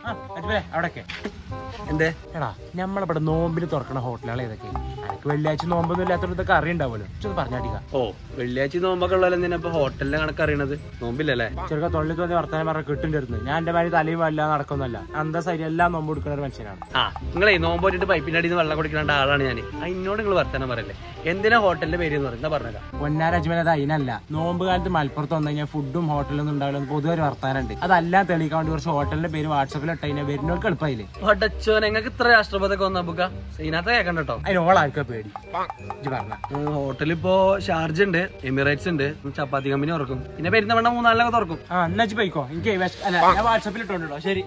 അവിടൊക്കെ എന്തേ എടാ നമ്മളിവിടെ നോമ്പിന് തുറക്കണ ഹോട്ടലുകൾ ഏതൊക്കെ എനിക്ക് വെള്ളിയാഴ്ച നോമ്പൊന്നും ഇല്ലാത്തവർക്ക് ഇതൊക്കെ അറിയണ്ടാവുമല്ലോ ചൊന്ന് പറഞ്ഞാട്ടിക്ക ഓ വെള്ളിയാഴ്ച നോമ്പൊക്കെ ഉള്ള എന്തിനാ ഇപ്പൊ ഹോട്ടലിന്റെ കണക്ക് അറിയണത് നോമ്പില്ലല്ലേ ചെറുക്ക തൊള്ളിൽ തോന്നി വർത്തമാനം പറഞ്ഞ കിട്ടുണ്ടായിരുന്നു ഞാൻ എന്റെ മാതിരി തലയും വല്ല നടക്കുന്നല്ല അന്തസായി എല്ലാം നോമ്പ് കൊടുക്കുന്ന ഒരു മനുഷ്യനാണ് ആ നിങ്ങളെ നോമ്പ് പോയിട്ട് പൈപ്പിന്റെ അടിയിൽ നിന്ന് വെള്ളം കുടിക്കേണ്ട ആളാണ് ഞാൻ അതിനോട് നിങ്ങൾ വർത്തമാനം പറയല്ലേ എന്തിനാ ഹോട്ടലിന്റെ പേര് എന്ന് പറയുന്നത് പറഞ്ഞതാ പൊന്നാര അജ്മൽ അത് അതിനല്ല നോമ്പ് കാലത്ത് മലപ്പുറത്ത് വന്നു കഴിഞ്ഞാൽ ഫുഡും ഹോട്ടലൊന്നും ഉണ്ടാവില്ല പൊതുവെ ഒരു വർത്താനുണ്ട് അതെല്ലാം തെളിയിക്കാൻ വേണ്ടി കുറച്ച് ഹോട്ടലിന്റെ പേര് വാട്സപ്പിൽ ഇട്ട് കഴിഞ്ഞാൽ വരുന്നവർക്ക് എളുപ്പമായില്ലേ ഒടച്ചോ നിങ്ങൾക്ക് ഇത്ര രാഷ്ട്രപതൊക്കെ വന്ന ബുക്ക ഇതിനകത്ത് കേൾക്കണ്ട കേട്ടോ അതിന് ഓളാർക്കാ പേടി ഇജ്ജ് പറഞ്ഞ ഹോട്ടലിൽ ഇപ്പോ ഷാർജ് ഉണ്ട് എമിറേറ്റ്സ് ഉണ്ട് ചപ്പാത്തി കമ്പനി തുറക്കും പിന്നെ പെരുന്നവണ്ണ മൂന്നാലിലൊക്കെ തുറക്കും ആ എന്നാ ഇജ്ജ് പോയിക്കോ എനിക്ക് വിശ- അല്ല ഞാൻ വാട്സപ്പിൽ ഇട്ടോണ്ടോ ശരി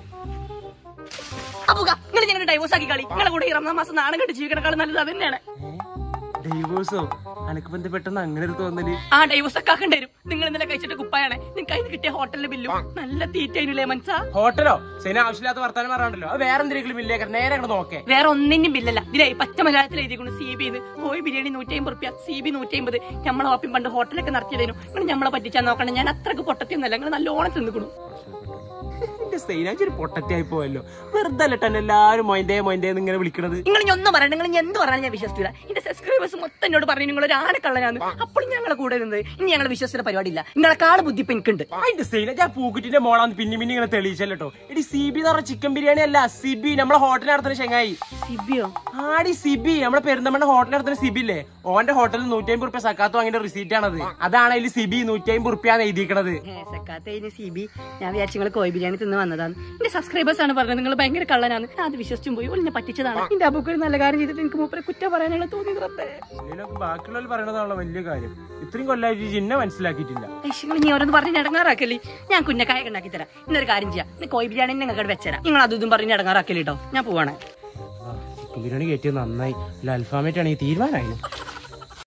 അപ്പുക നിങ്ങൾ ഞങ്ങൾ ഡൈവോഴ്സ് ആക്കി കളി നിങ്ങളെ കൂടെ ഈ റമദാൻ മാസം നാണം കെട്ട് ജീവിക്കണേക്കാളും നല്ലത് അത് തന്നെയാണ് ഡൈവോഴ്സോ അനക്ക് ബന്ധം പെട്ടെന്ന് അങ്ങനെ ഒരു തോന്നല് ആ ഡൈവോഴ്സ് ഒക്കെ ആക്കേണ്ടി വരും നിങ്ങൾ ഇന്നലെ കഴിച്ചിട്ട് കുപ്പായാണ് നിങ്ങൾക്ക് അതിന് കിട്ടിയ ഹോട്ടലിലെ ബില്ലും നല്ല തീറ്റയില്ലേ മനസ്സാ ഹോട്ടലോ സൈന ആവശ്യമില്ലാത്ത വർത്താനം പറയാണ്ടല്ലോ അത് വേറെ എന്തെങ്കിലും ഇല്ലേക്കാരം നേരെ അങ്ങോട്ട് നോക്കേ വേറെ ഒന്നിനും ബില്ലല്ല ഇതിലെ പച്ച മലയാളത്തിൽ എഴുതിക്കൊണ്ട് സി ബി കോഴി ബിരിയാണി നൂറ്റി അമ്പത് റുപ്യ സി ബി നൂറ്റി അമ്പത് നമ്മളെ ഓപ്പിയും പണ്ട് ഹോട്ടലൊക്കെ നടത്തിയതിനും നിങ്ങൾ നമ്മളെ പറ്റിച്ചാൽ നോക്കണം ഞാൻ അത്രക്ക് പൊട്ടത്തിയൊന്നല്ല നിങ്ങൾ നല്ലോണം തിന്നുകൊടു എന്റെ സൈനാച്ച് ഒരു പൊട്ടത്തിയായി പോയല്ലോ വെറുതെ അല്ലട്ടെ എല്ലാരും മൊയന്തേ മൊയന്തേ ഇങ്ങനെ വിളിക്കണത് നിങ്ങൾ ഇനി ഒന്നും പറയണ്ട നിങ്ങൾ ഇനി എന്ത് പറഞ്ഞാലും ഞാൻ വിശ്വസിക്കില്ല എന്റെ സബ്സ്ക്രൈബേഴ്സ് മൊത്തം എന്നോട് പറഞ്ഞു നിങ്ങൾ ഒരു ആനക്കള്ളനാന്ന് അപ്പോഴും ഞങ്ങളെ കൂടെ നിന്നത് ഇനി ഞങ്ങളെ വിശ്വസിക്കുന്ന പരിപാടിയില്ല നിങ്ങളെക്കാൾ ബുദ്ധി ഇപ്പൊ എനിക്കുണ്ട് അതിന്റെ സൈന ഞാൻ പൂക്കുറ്റിന്റെ മോളാന്ന് പിന്നെ പിന്നെ ഇങ്ങനെ തെളിയിച്ചല്ലോ എടി സിബി എന്ന് പറഞ്ഞ ചിക്കൻ ബിരിയാണി അല്ല സിബി നമ്മളെ ഹോട്ടൽ നടത്തുന്ന ചെങ്ങായി സിബിയോ ആടി സിബി നമ്മളെ പെരുന്തമണ്ണ ഹോട്ടൽ നടത്തുന്ന സിബി ഇല്ലേ ഓന്റെ ഹോട്ടലിൽ നൂറ്റി അമ്പത് റുപ്യ സക്കാത്ത് വാങ്ങിയ റെസീറ്റ് ആണത് അതാണ് അതിൽ സിബി നൂറ്റി അമ്പത് റുപ്യാന്ന് എഴുതിയിരിക്കണത് സക്കാത്തതിന് സി ബി ഞാൻ വിചാരിച്ചു നിങ്ങൾ കോഴി ബിരിയാണി തിന്ന് വന്നതാണ് എന്റെ സബ്സ്ക്രൈബേഴ്സ് ആണ് പറഞ്ഞത് നിങ്ങൾ ഭയങ്കര കള്ളനാണ് ഞാൻ അത് വിശ്വസിച്ചും പോയി ഓൾ എന്നെ പറ്റിച്ചതാണ് എന്റെ അബുക്ക് ഒരു നല്ല കാര്യം ചെയ്തിട്ട് എനിക്ക് മൂപ്പരെ കുറ്റം പറയാനുള്ള തോന്നിയത് റബ്ബേ ഇതിലൊക്കെ ബാക്കിയുള്ളവർ പറയണതാണല്ലോ വലിയ കാര്യം ഇത്രയും കൊല്ലായിട്ട് ജിന്നെ മനസ്സിലാക്കിയിട്ടില്ല നിങ്ങൾ നീ ഓരോന്ന് പറഞ്ഞ് ഇടങ്ങാറാക്കല്ലേ ഞാൻ കുഞ്ഞക്കായ ഉണ്ടാക്കി തരാം ഇന്നൊരു കാര്യം ചെയ്യാം ഇന്ന് കോഴി ബിരിയാണി നിങ്ങൾക്ക് വെച്ചരാം നിങ്ങൾ അതും ഇതും പറഞ്ഞ് ഇടങ്ങാറാക്കല്ലേ കേട്ടോ ഞാൻ പോവാണ് ചിക്കൻ ബിരിയാണി കയറ്റിയത് നന്നായി അല്ല അൽഫാമായിട്ടാണെങ്കിൽ തീരുമാനമായിരുന്നു